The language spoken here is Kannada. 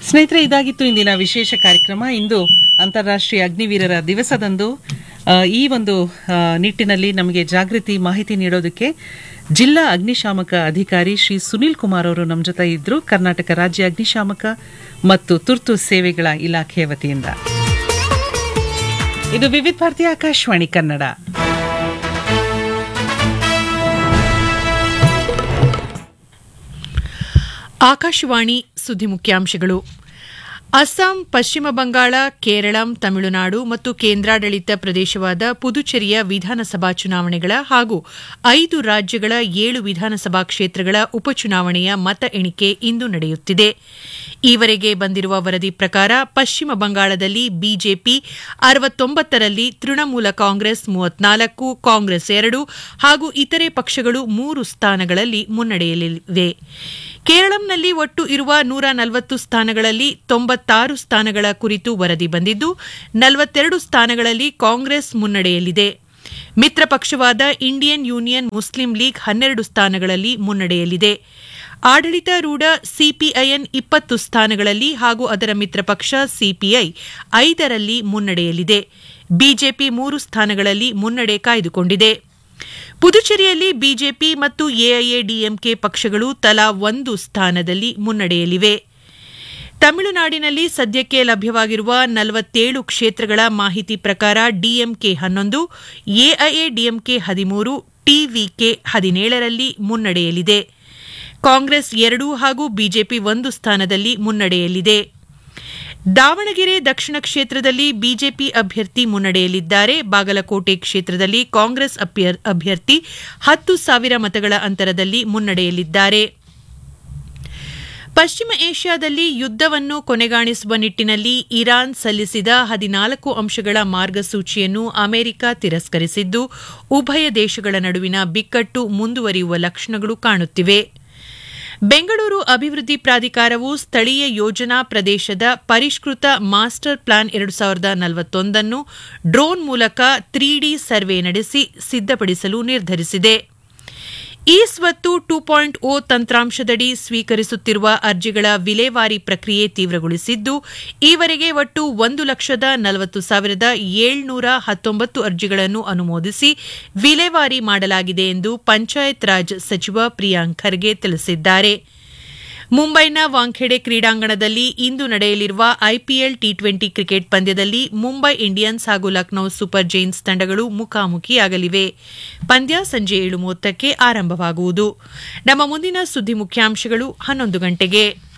ಸ್ನೇಹಿತರೆ ಇದಾಗಿತ್ತು ಇಂದಿನ ವಿಶೇಷ ಕಾರ್ಯಕ್ರಮ ಇಂದು ಅಂತಾರಾಷ್ಟ್ರೀಯ ಅಗ್ನಿವೀರರ ದಿವಸದಂದು ಆ, ಈ ಒಂದು ಆ, ನಿಟ್ಟಿನಲ್ಲಿ ನಮಗೆ ಜಾಗೃತಿ ಮಾಹಿತಿ ನೀಡೋದಕ್ಕೆ ಜಿಲ್ಲಾ ಅಗ್ನಿಶಾಮಕ ಅಧಿಕಾರಿ ಶ್ರೀ ಸುನಿಲ್ ಕುಮಾರ್ ಅವರು ನಮ್ಮ ಜೊತೆ ಇದ್ರು ಕರ್ನಾಟಕ ರಾಜ್ಯ ಅಗ್ನಿಶಾಮಕ ಮತ್ತು ತುರ್ತು ಸೇವೆಗಳ ಇಲಾಖೆಯ ವತಿಯಿಂದ ಇದು ವಿವಿಧ ಭಾರತಿ ಆಕಾಶವಾಣಿ ಕನ್ನಡ ಆಕಾಶವಾಣಿ ಸುದ್ದಿ ಮುಖ್ಯಾಂಶಗಳು ಅಸ್ಸಾಂ ಪಶ್ಚಿಮ ಬಂಗಾಳ ಕೇರಳಂ ತಮಿಳುನಾಡು ಮತ್ತು ಕೇಂದ್ರಾಡಳಿತ ಪ್ರದೇಶವಾದ ಪುದುಚೇರಿಯ ವಿಧಾನಸಭಾ ಚುನಾವಣೆಗಳ ಹಾಗೂ ಐದು ರಾಜ್ಯಗಳ ಏಳು ವಿಧಾನಸಭಾ ಕ್ಷೇತ್ರಗಳ ಉಪಚುನಾವಣೆಯ ಮತ ಎಣಿಕೆ ಇಂದು ನಡೆಯುತ್ತಿದೆ ಈವರೆಗೆ ಬಂದಿರುವ ವರದಿ ಪ್ರಕಾರ ಪಶ್ಚಿಮ ಬಂಗಾಳದಲ್ಲಿ ಬಿಜೆಪಿ ಅರವತ್ತೊಂಬತ್ತರಲ್ಲಿ ತೃಣಮೂಲ ಕಾಂಗ್ರೆಸ್ ಮೂವತ್ನಾಲ್ಕು ಕಾಂಗ್ರೆಸ್ ಎರಡು ಹಾಗೂ ಇತರೆ ಪಕ್ಷಗಳು ಮೂರು ಸ್ಥಾನಗಳಲ್ಲಿ ಮುನ್ನಡೆಯಲಿವೆ ಕೇರಳಂನಲ್ಲಿ ಒಟ್ಟು ಇರುವ ನೂರ ನಲವತ್ತು ಸ್ಥಾನಗಳಲ್ಲಿ ತೊಂಬತ್ತಾರು ಸ್ಥಾನಗಳ ಕುರಿತು ವರದಿ ಬಂದಿದ್ದು ನಲವತ್ತೆರಡು ಸ್ಥಾನಗಳಲ್ಲಿ ಕಾಂಗ್ರೆಸ್ ಮುನ್ನಡೆಯಲಿದೆ ಮಿತ್ರ ಪಕ್ಷವಾದ ಇಂಡಿಯನ್ ಯೂನಿಯನ್ ಮುಸ್ಲಿಂ ಲೀಗ್ ಹನ್ನೆರಡು ಸ್ಥಾನಗಳಲ್ಲಿ ಮುನ್ನಡೆಯಲಿದೆ ಆಡಳಿತಾರೂಢ ಸಿಪಿಐಎನ್ ಇಪ್ಪತ್ತು ಸ್ಥಾನಗಳಲ್ಲಿ ಹಾಗೂ ಅದರ ಮಿತ್ರ ಪಕ್ಷ ಸಿಪಿಐ ಐದರಲ್ಲಿ ಮುನ್ನಡೆಯಲಿದೆ ಬಿಜೆಪಿ ಮೂರು ಸ್ಥಾನಗಳಲ್ಲಿ ಮುನ್ನಡೆ ಕಾಯ್ದುಕೊಂಡಿದೆ ಪುದುಚೇರಿಯಲ್ಲಿ ಬಿಜೆಪಿ ಮತ್ತು ಎಐಎಡಿಎಂಕೆ ಪಕ್ಷಗಳು ತಲಾ ಒಂದು ಸ್ಥಾನದಲ್ಲಿ ಮುನ್ನಡೆಯಲಿವೆ ತಮಿಳುನಾಡಿನಲ್ಲಿ ಸದ್ಯಕ್ಕೆ ಲಭ್ಯವಾಗಿರುವ ನಲವತ್ತೇಳು ಕ್ಷೇತ್ರಗಳ ಮಾಹಿತಿ ಪ್ರಕಾರ ಡಿಎಂಕೆ ಹನ್ನೊಂದು ಎಐಎಡಿಎಂಕೆ ಹದಿಮೂರು ಟಿವಿಕೆ ಹದಿನೇಳರಲ್ಲಿ ಮುನ್ನಡೆಯಲಿದೆ ಕಾಂಗ್ರೆಸ್ ಎರಡು ಹಾಗೂ ಬಿಜೆಪಿ ಒಂದು ಸ್ಥಾನದಲ್ಲಿ ಮುನ್ನಡೆಯಲಿದೆ ದಾವಣಗೆರೆ ದಕ್ಷಿಣ ಕ್ಷೇತ್ರದಲ್ಲಿ ಬಿಜೆಪಿ ಅಭ್ಯರ್ಥಿ ಮುನ್ನಡೆಯಲಿದ್ದಾರೆ ಬಾಗಲಕೋಟೆ ಕ್ಷೇತ್ರದಲ್ಲಿ ಕಾಂಗ್ರೆಸ್ ಅಭ್ಯರ್- ಅಭ್ಯರ್ಥಿ ಹತ್ತು ಸಾವಿರ ಮತಗಳ ಅಂತರದಲ್ಲಿ ಮುನ್ನಡೆಯಲಿದ್ದಾರೆ ಪಶ್ಚಿಮ ಏಷ್ಯಾದಲ್ಲಿ ಯುದ್ಧವನ್ನು ಕೊನೆಗಾಣಿಸುವ ನಿಟ್ಟಿನಲ್ಲಿ ಇರಾನ್ ಸಲ್ಲಿಸಿದ ಹದಿನಾಲ್ಕು ಅಂಶಗಳ ಮಾರ್ಗಸೂಚಿಯನ್ನು ಅಮೆರಿಕ ತಿರಸ್ಕರಿಸಿದ್ದು ಉಭಯ ದೇಶಗಳ ನಡುವಿನ ಬಿಕ್ಕಟ್ಟು ಮುಂದುವರಿಯುವ ಲಕ್ಷಣಗಳು ಕಾಣುತ್ತಿವೆ ಬೆಂಗಳೂರು ಅಭಿವೃದ್ಧಿ ಪ್ರಾಧಿಕಾರವು ಸ್ಥಳೀಯ ಯೋಜನಾ ಪ್ರದೇಶದ ಪರಿಷ್ಕೃತ ಮಾಸ್ಟರ್ ಪ್ಲಾನ್ ಎರಡು ಸಾವಿರದ ನಲವತ್ತೊಂದನ್ನು ಡ್ರೋನ್ ಮೂಲಕ ತ್ರೀ ಡಿ ಸರ್ವೆ ನಡೆಸಿ ಸಿದ್ಧಪಡಿಸಲು ನಿರ್ಧರಿಸಿದೆ ಈ ಸ್ವತ್ತು ಟೂ ಪಾಯಿಂಟ್ ಓ ತಂತ್ರಾಂಶದಡಿ ಸ್ವೀಕರಿಸುತ್ತಿರುವ ಅರ್ಜಿಗಳ ವಿಲೇವಾರಿ ಪ್ರಕ್ರಿಯೆ ತೀವ್ರಗೊಳಿಸಿದ್ದು ಈವರೆಗೆ ಒಟ್ಟು ಒಂದು ಲಕ್ಷದ ನಲವತ್ತು ಸಾವಿರದ ಏಳ್ನೂರ ಹತ್ತೊಂಬತ್ತು ಅರ್ಜಿಗಳನ್ನು ಅನುಮೋದಿಸಿ ವಿಲೇವಾರಿ ಮಾಡಲಾಗಿದೆ ಎಂದು ಪಂಚಾಯತ್ ರಾಜ್ ಸಚಿವ ಪ್ರಿಯಾಂಕ್ ಖರ್ಗೆ ತಿಳಿಸಿದ್ದಾರೆ ಮುಂಬೈನ ವಾಂಖೆಡೆ ಕ್ರೀಡಾಂಗಣದಲ್ಲಿ ಇಂದು ನಡೆಯಲಿರುವ ಐಪಿಎಲ್ ಟಿ ಟ್ವೆಂಟಿ ಕ್ರಿಕೆಟ್ ಪಂದ್ಯದಲ್ಲಿ ಮುಂಬೈ ಇಂಡಿಯನ್ಸ್ ಹಾಗೂ ಲಕ್ನೋ ಸೂಪರ್ ಜೈನ್ಸ್ ತಂಡಗಳು ಮುಖಾಮುಖಿಯಾಗಲಿವೆ ಪಂದ್ಯ ಸಂಜೆ ಏಳು ಮೂವತ್ತಕ್ಕೆ ಆರಂಭವಾಗುವುದು ನಮ್ಮ ಮುಂದಿನ ಸುದ್ದಿ ಮುಖ್ಯಾಂಶಗಳು ಹನ್ನೊಂದು ಗಂಟೆಗೆ